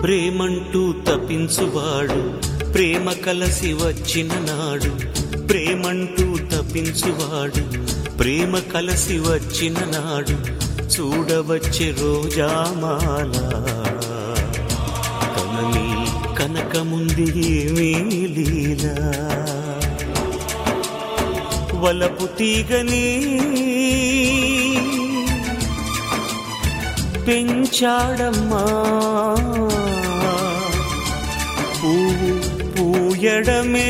ప్రేమంటూ తప్పించువాడు ప్రేమ కలసి వచ్చిన నాడు ప్రేమంటూ తప్పించువాడు ప్రేమ కలసి వచ్చిన నాడు చూడవచ్చే రోజామాల కనని కనక ముందు ఏమీ లీలా వలపు తీగని పెంచాడమ్మా పువ్వు పూయడమే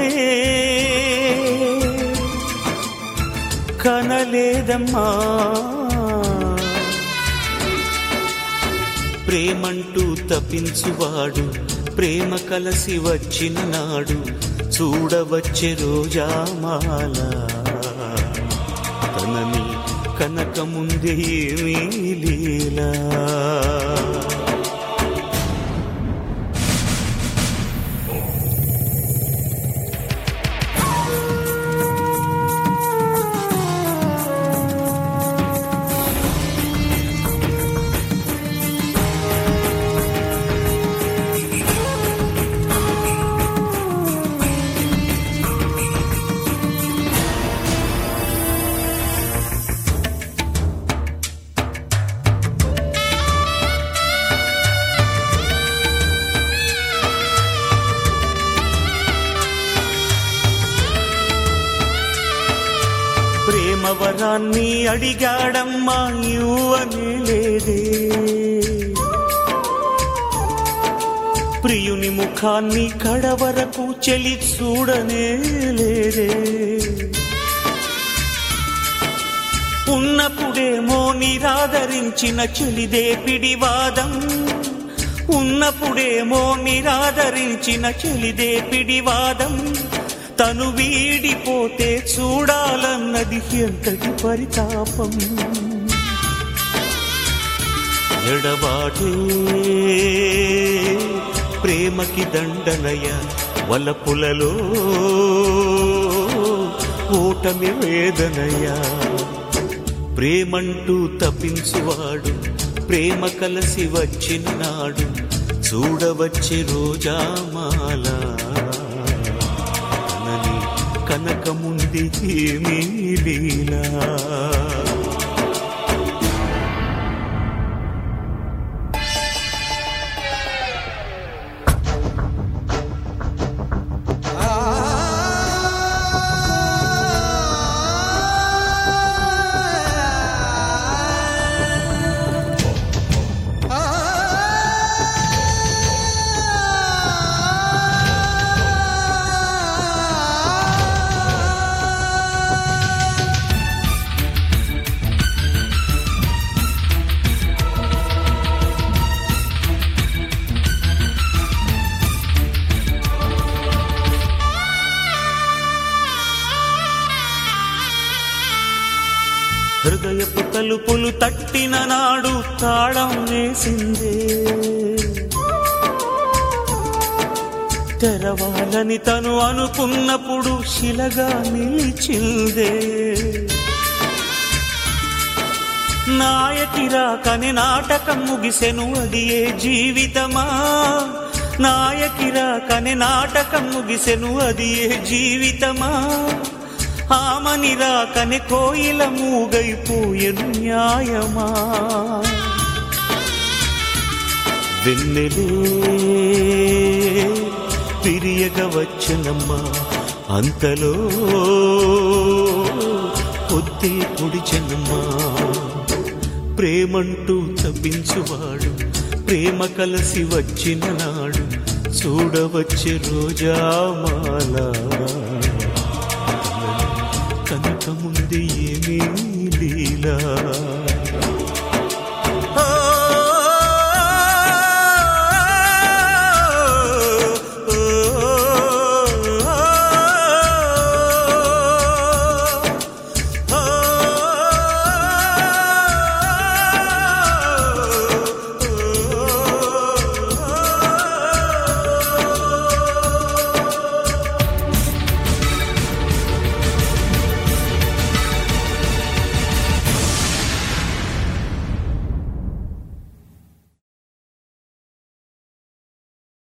కనలేదమ్మా ప్రేమంటూ తప్పించువాడు ప్రేమ కలసి వచ్చిన నాడు చూడవచ్చే రోజామాల తనని కనక ముందే ఏమీ లీలా ప్రేమవరాన్ని అడిగాడమ్మా యువని లేదే ప్రియుని ముఖాన్ని కడవరకు చెలి చూడనే లేదే ఉన్నప్పుడేమో నిరాదరించిన చెలిదే పిడివాదం ఉన్నప్పుడేమో నిరాదరించిన చెలిదే పిడివాదం తను వీడిపోతే చూడాలన్నది ఎంతటి పరితాపం ఎడబాటే ప్రేమకి దండనయ వలపులలో ఓటమి వేదనయ ప్రేమంటూ తప్పించువాడు ప్రేమ కలసి వచ్చిన నాడు చూడవచ్చి రోజామాల కనని కనక ముందు ఏమీ లీలా హృదయపు తలుపులు తట్టిన నాడు తాళం వేసిందే తెరవాలని తను అనుకున్నప్పుడు శిలగా నిలిచిందే నాయకిరా కని నాటకం ముగిసెను అది ఏ జీవితమా నాయకిరా కని నాటకం ముగిసెను అది ఏ జీవితమా ఆమని రాకని కోయిల మూగైపోయెను న్యాయమా వెన్నెలే తిరియగ వచ్చనమ్మా అంతలో పొద్దే పొడిచనమ్మా ప్రేమంటూ తప్పించువాడు ప్రేమ కలసి వచ్చిన నాడు చూడవచ్చే రోజామాల కనుక ముందు ఏమీ లీలా